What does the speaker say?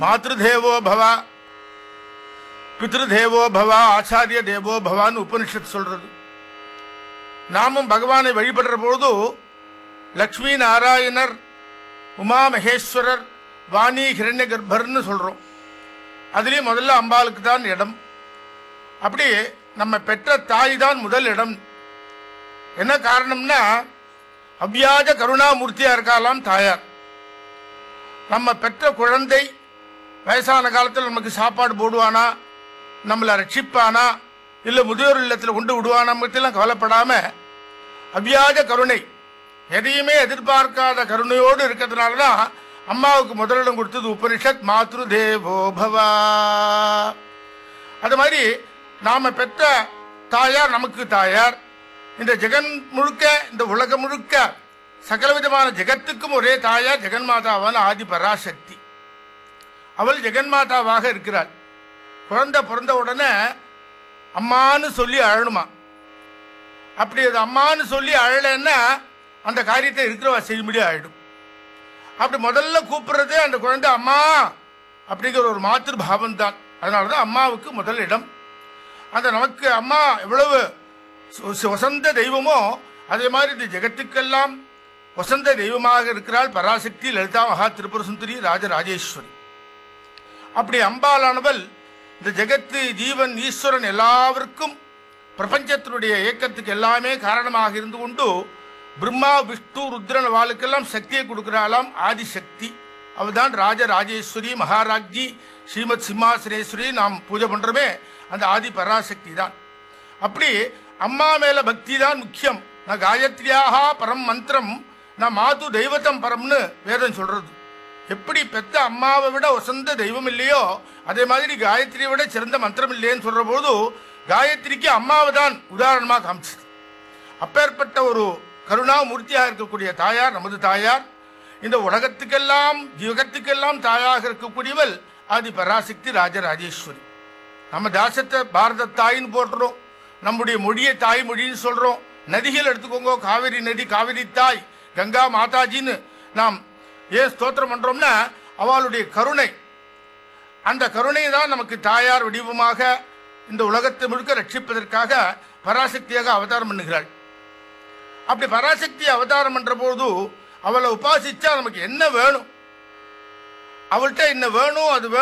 மாத்ருதேவோ பவ பித்ருதேவோ பவ ஆச்சாரிய தேவோ பவான்னு உபனிஷத் சொல்றது நாமும் பகவானை வழிபடுற பொழுது லக்ஷ்மி நாராயணர் உமா மகேஸ்வரர் வாணி ஹிரண்ய கர்ப்பர்னு சொல்றோம் அதுலயும் முதல்ல அம்பாளுக்கு தான் இடம் அப்படி நம்ம பெற்ற தாய் தான் முதல் இடம் என்ன காரணம்னா அவ்வியாஜ கருணாமூர்த்தியா இருக்காலாம் தாயார் நம்ம பெற்ற குழந்தை வயசான காலத்தில் நமக்கு சாப்பாடு போடுவானா நம்மளை ரட்சிப்பானா இல்லை முதியோர் இல்லத்தில் கொண்டு விடுவானா பற்றிலாம் கவலைப்படாம அவ்வியாஜ கருணை எதையுமே எதிர்பார்க்காத கருணையோடு இருக்கிறதுனால தான் அம்மாவுக்கு முதலிடம் கொடுத்தது உபனிஷத் மாத்ரு தேவோ பவா அது மாதிரி நாம பெற்ற தாயார் நமக்கு தாயார் இந்த ஜெகன் முழுக்க இந்த உலகம் முழுக்க சகலவிதமான ஜெகத்துக்கும் ஒரே தாயார் ஜெகன்மாதாவான ஆதி பராசக்தி அவள் ஜெகன்மாதாவாக இருக்கிறாள் குழந்தை பிறந்த உடனே அம்மான்னு சொல்லி அழணுமா அப்படி அது அம்மான்னு சொல்லி அழலைன்னா அந்த காரியத்தை இருக்கிறவா செய்யும்படி ஆயிடும் அப்படி முதல்ல கூப்பிடுறதே அந்த குழந்தை அம்மா அப்படிங்கிற ஒரு மாத்திரு பாவம் தான் அதனால தான் அம்மாவுக்கு முதல் இடம் அந்த நமக்கு அம்மா எவ்வளவு சு- சு- வசந்த தெய்வமோ அதே மாதிரி இந்த ஜெகத்துக்கெல்லாம் வசந்த தெய்வமாக இருக்கிறாள் பராசக்தி லலிதா மகா திரிபுர சுந்தரி ராஜராஜேஸ்வரி அப்படி அம்பாளானவள் இந்த ஜெகத்து ஜீவன் ஈஸ்வரன் எல்லாருக்கும் பிரபஞ்சத்தினுடைய இயக்கத்துக்கு எல்லாமே காரணமாக இருந்து கொண்டு பிரம்மா விஷ்ணு ருத்ரன் வாளுக்கெல்லாம் சக்தியை கொடுக்கிறாளாம் ஆதிசக்தி அவள்தான் ராஜராஜேஸ்வரி மகாராஜ்ஜி ஸ்ரீமத் சிம்மாசனேஸ்வரி நாம் பூஜை பண்றோமே அந்த ஆதி பராசக்தி தான் அப்படி அம்மா மேல பக்தி தான் முக்கியம் நான் காயத்ரியாக பரம் மந்திரம் நான் மாது தெய்வத்தம் பரம்னு வேதம் சொல்றது எப்படி பெத்த அம்மாவை விட உசந்த தெய்வம் இல்லையோ அதே மாதிரி காயத்ரியை விட சிறந்த மந்திரம் இல்லையேன்னு சொல்ற போது காயத்ரிக்கு அம்மாவை தான் உதாரணமா காமிச்சது அப்பேற்பட்ட ஒரு கருணாமூர்த்தியாக இருக்கக்கூடிய தாயார் நமது தாயார் இந்த உலகத்துக்கெல்லாம் ஜீவகத்துக்கெல்லாம் தாயாக இருக்கக்கூடியவள் ஆதி பராசக்தி ராஜராஜேஸ்வரி நம்ம தேசத்தை பாரத தாயின்னு போட்டுறோம் நம்முடைய மொழியை தாய் மொழின்னு சொல்றோம் நதிகள் எடுத்துக்கோங்க காவிரி நதி காவிரி தாய் கங்கா மாதாஜின்னு நாம் ஏன் ஸ்தோத்திரம் பண்றோம்னா அவளுடைய கருணை அந்த கருணை தான் நமக்கு தாயார் வடிவமாக இந்த உலகத்தை முழுக்க ரட்சிப்பதற்காக பராசக்தியாக அவதாரம் பண்ணுகிறாள் அப்படி பராசக்தி அவதாரம் பண்ற போது அவளை உபாசிச்சா நமக்கு என்ன வேணும் அவள்கிட்ட என்ன வேணும் அது வேணும்